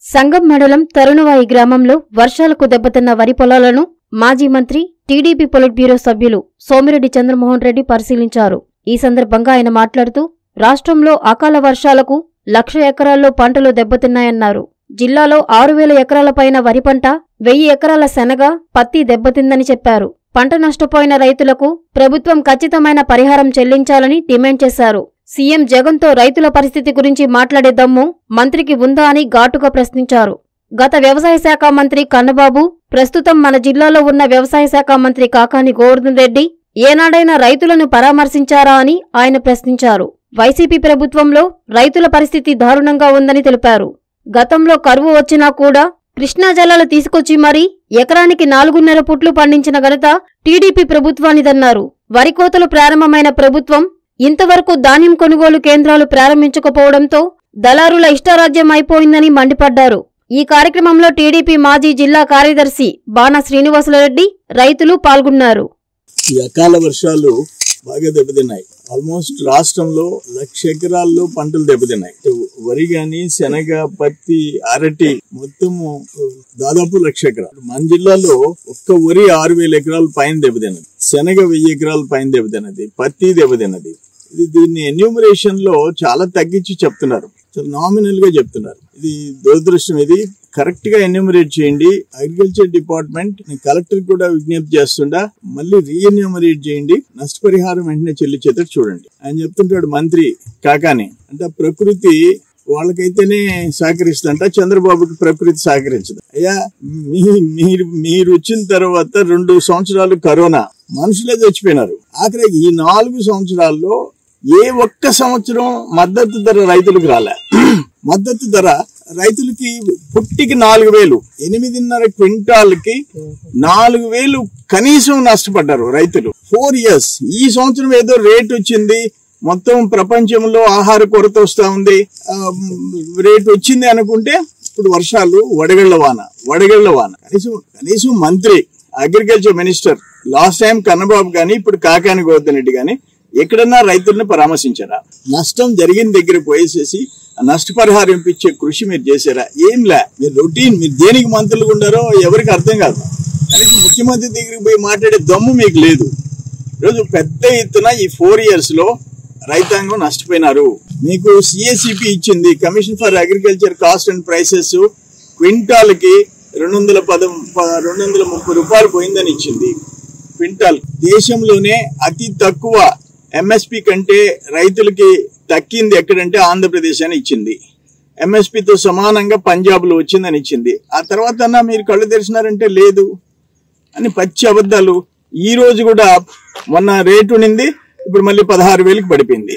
సంగం మండలం తరుణవాయి గ్రామంలో వర్షాలకు దెబ్బతిన్న వరి పొలాలను మాజీ మంత్రి టీడీపీ పొలిట్ బ్యూరో సభ్యులు సోమిరెడ్డి చంద్రమోహన్ రెడ్డి పరిశీలించారు ఈ సందర్భంగా ఆయన మాట్లాడుతూ రాష్ట్రంలో అకాల వర్షాలకు లక్ష ఎకరాల్లో పంటలు దెబ్బతిన్నాయన్నారు జిల్లాలో ఆరు వేల ఎకరాలపైన వరి పంట వెయ్యి ఎకరాల శనగ పత్తి దెబ్బతిందని చెప్పారు పంట నష్టపోయిన రైతులకు ప్రభుత్వం ఖచ్చితమైన పరిహారం చెల్లించాలని డిమాండ్ చేశారు సీఎం జగన్తో రైతుల పరిస్థితి గురించి మాట్లాడే దమ్ము మంత్రికి ఉందా అని ఘాటుగా ప్రశ్నించారు గత వ్యవసాయ శాఖ మంత్రి కన్నబాబు ప్రస్తుతం మన జిల్లాలో ఉన్న వ్యవసాయ శాఖ మంత్రి కాకాని గోవర్ధన్ రెడ్డి ఏనాడైనా రైతులను పరామర్శించారా అని ఆయన ప్రశ్నించారు వైసీపీ ప్రభుత్వంలో రైతుల పరిస్థితి దారుణంగా ఉందని తెలిపారు గతంలో కరువు వచ్చినా కూడా కృష్ణా జలాలు తీసుకొచ్చి మరీ ఎకరానికి నాలుగున్నర పుట్లు పండించిన ఘనత టీడీపీ ప్రభుత్వానిదన్నారు వరి కోతలు ప్రారంభమైన ప్రభుత్వం ఇంతవరకు ధాన్యం కొనుగోలు కేంద్రాలు ప్రారంభించకపోవడంతో దళారుల ఇష్టారాజ్యం అయిపోయిందని మండిపడ్డారు ఈ కార్యక్రమంలో టీడీపీ మాజీ జిల్లా కార్యదర్శి బాణ శ్రీనివాసులరెడ్డి రైతులు పాల్గొన్నారు ఈ అకాల వర్షాలు బాగా దెబ్బతిన్నాయి ఆల్మోస్ట్ రాష్ట్రంలో లక్ష ఎకరాల్లో పంటలు దెబ్బతిన్నాయి ఇటు వరి గాని శనగ పత్తి అరటి మొత్తము దాదాపు లక్ష ఎకరాలు మన జిల్లాలో ఒక్క వరి ఆరు వేల ఎకరాల పైన దెబ్బతిన్నది శనగ వెయ్యి ఎకరాల పైన దెబ్బతిన్నది పత్తి దెబ్బతిన్నది ఇది దీన్ని ఎన్యూమరేషన్ లో చాలా తగ్గించి చెప్తున్నారు చాలా నామినల్ గా చెప్తున్నారు ఇది దురదృష్టం ఇది కరెక్ట్ గా ఎన్యూమరేట్ చేయండి అగ్రికల్చర్ డిపార్ట్మెంట్ నేను కలెక్టర్ కూడా విజ్ఞప్తి చేస్తుండా మళ్ళీ రీఎన్యూమరేట్ చేయండి నష్టపరిహారం వెంటనే చెల్లించేటట్టు చూడండి ఆయన చెప్తుంటాడు మంత్రి కాకాని అంటే ప్రకృతి వాళ్ళకైతేనే సహకరిస్తుంట చంద్రబాబుకి ప్రకృతి సహకరించదు అయ్యా మీ మీరు మీరు వచ్చిన తర్వాత రెండు సంవత్సరాలు కరోనా మనుషులే చచ్చిపోయినారు ఆఖరి ఈ నాలుగు సంవత్సరాల్లో ఏ ఒక్క సంవత్సరం మద్దతు ధర రైతులకు రాలే మద్దతు ధర రైతులకి పుట్టికి నాలుగు వేలు ఎనిమిదిన్నర క్వింటాల్కి నాలుగు వేలు కనీసం నష్టపడ్డారు రైతులు ఫోర్ ఇయర్స్ ఈ సంవత్సరం ఏదో రేట్ వచ్చింది మొత్తం ప్రపంచంలో ఆహార కొరత వస్తా ఉంది ఆ, రేట్ వచ్చింది అనుకుంటే ఇప్పుడు వర్షాలు వడగళ్ల వాన వడగళ్ల వాన కనీసం కనీసం మంత్రి agriculture minister last time Kannababu గాని ఇప్పుడు కాకాని గోవర్ధన్ రెడ్డి గాని ఎక్కడన్నా రైతుల్ని పరామర్శించారా నష్టం జరిగిన దగ్గర పోయేసేసి ఆ నష్టపరిహారం ఇప్పించే కృషి మీరు చేశారా ఏం లే మీరు రొటీన్ మీరు దేనికి మంత్రులుగా ఉండారో ఎవరికి అర్థం కాదు కనీసం ముఖ్యమంత్రి దగ్గరికి పోయి మాట్లాడే దమ్ము మీకు లేదు ఈరోజు పెద్ద ఎత్తున ఈ ఫోర్ ఇయర్స్ లో రైతాంగం నష్టపోయినారు మీకు సిఎసిపి ఇచ్చింది commission for agriculture cost and prices quintal కి రెండు వందల పదం ప- రెండు వందల ముప్పై రూపాయలు పోయిందని ఇచ్చింది క్వింటాల్ దేశంలోనే అతి తక్కువ ఎంఎస్పి కంటే రైతులకి తక్కింది ఎక్కడంటే ఆంధ్రప్రదేశ్ అని ఇచ్చింది MSP తో సమానంగా పంజాబ్ లో వచ్చిందని ఇచ్చింది ఆ తర్వాత అన్నా మీరు కళ్ళు తెరిచినారంటే లేదు అని పచ్చి అబద్ధాలు ఈ రోజు కూడా మొన్న రేటు ఉండింది ఇప్పుడు మళ్ళీ పదహారు వేలకు పడిపోయింది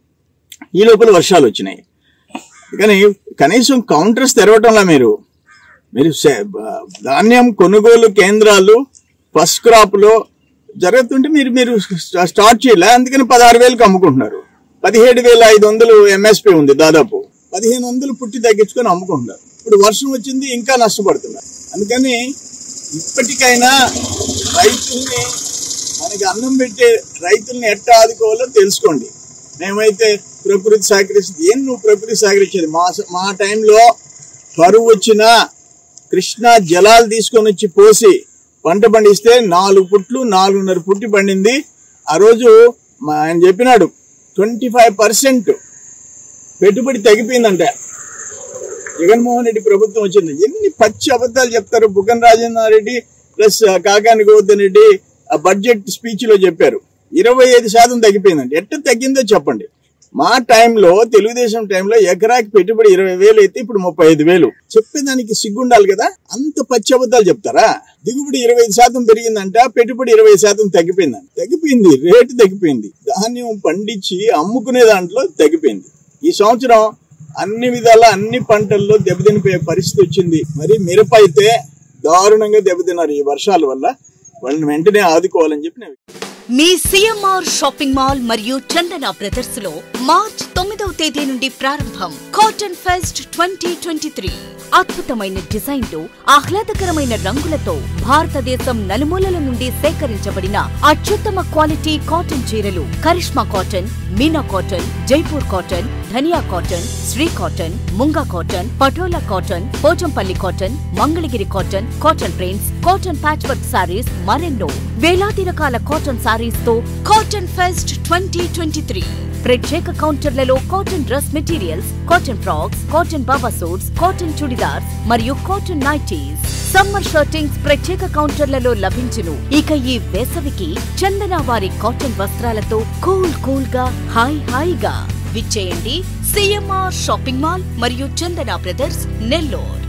ఈ లోపల వర్షాలు వచ్చినాయి కానీ కనీసం కౌంటర్స్ తెరవటంలా మీరు మీరు సే- బ- ధాన్యం కొనుగోలు కేంద్రాలు ఫస్ట్ క్రాప్ లో జరుగుతుంటే మీరు మీరు స్టా- స్టార్ట్ చేయలే అందుకని పదహారు వేలకు అమ్ముకుంటున్నారు పదిహేడు వేల ఐదు వందలు ఎంఎస్పీ ఉంది దాదాపు పదిహేను వందలు పుట్టి తగ్గించుకొని అమ్ముకుంటున్నారు ఇప్పుడు వర్షం వచ్చింది ఇంకా నష్టపడుతున్నారు అందుకని ఇప్పటికైనా రైతుల్ని మనకి అన్నం పెట్టే రైతుల్ని ఎట్టా ఆదుకోవాలో తెలుసుకోండి మేమైతే ప్రకృతి సహకరిస్తుంది ఏం నువ్వు ప్రకృతి సహకరించేది మా మా టైంలో కరువు వచ్చినా కృష్ణా జలాలు తీసుకొని వచ్చి పోసి పంట పండిస్తే నాలుగు పుట్లు నాలుగున్నర పుట్టి పండింది ఆ రోజు మా ఆయన చెప్పినాడు ట్వంటీ ఫైవ్ పర్సెంట్ పెట్టుబడి తగ్గిపోయిందంట జగన్మోహన్ రెడ్డి ప్రభుత్వం వచ్చింది ఎన్ని పచ్చి అబద్ధాలు చెప్తారు బుగ్గన రాజేంద్ర రెడ్డి ప్లస్ కాకాని గోవర్ధన్ రెడ్డి ఆ బడ్జెట్ స్పీచ్ లో చెప్పారు ఇరవై ఐదు శాతం తగ్గిపోయిందండి ఎట్ట తగ్గిందో చెప్పండి మా టైంలో తెలుగుదేశం టైంలో ఎకరాకి పెట్టుబడి ఇరవై వేలు అయితే ఇప్పుడు ముప్పై ఐదు వేలు చెప్పేదానికి సిగ్గుండాలి కదా అంత పచ్చి అబద్ధాలు చెప్తారా దిగుబడి ఇరవై ఐదు శాతం పెరిగిందంట పెట్టుబడి ఇరవై శాతం తగ్గిపోయిందంట తగ్గిపోయింది రేటు తగ్గిపోయింది ధాన్యం పండించి అమ్ముకునే దాంట్లో తగ్గిపోయింది ఈ సంవత్సరం అన్ని విధాల అన్ని పంటల్లో దెబ్బతినిపోయే పరిస్థితి వచ్చింది మరి మిరప అయితే దారుణంగా దెబ్బతిన్నారు ఈ వర్షాల వల్ల వాళ్ళని వెంటనే ఆదుకోవాలని చెప్పి నేను మీ సిఎంఆర్ షాపింగ్ మాల్ మరియు చందన బ్రదర్స్ లో మార్చ్ తొమ్మిదవ తేదీ నుండి ప్రారంభం cotton fest twenty twenty three అద్భుతమైన డిజైన్లు ఆహ్లాదకరమైన రంగులతో భారతదేశం నలుమూలల నుండి సేకరించబడిన అత్యుత్తమ క్వాలిటీ కాటన్ చీరలు Karishma cotton Meena cotton Jaipur cotton Dhaniya cotton Shri cotton Munga cotton Patola cotton Pochampalli cotton Mangalagiri cotton cotton prints cotton patch work saris మరెన్నో వేలాది రకాల కాటన్ సారీస్ తో cotton fest twenty twenty three ప్రత్యేక కౌంటర్లలో cotton dress materials cotton frocks cotton baba suits cotton churidars మరియు కాటన్ నైటీస్ సమ్మర్ షర్టింగ్స్ ప్రత్యేక కౌంటర్లలో లభించును ఇక ఈ వేసవికి చందన వారి కాటన్ వస్త్రాలతో కూల్ కూల్ గా హాయ్ హాయిగా విచ్చేయండి సిఎంఆర్ షాపింగ్ మాల్ మరియు చందన బ్రదర్స్ నెల్లూరు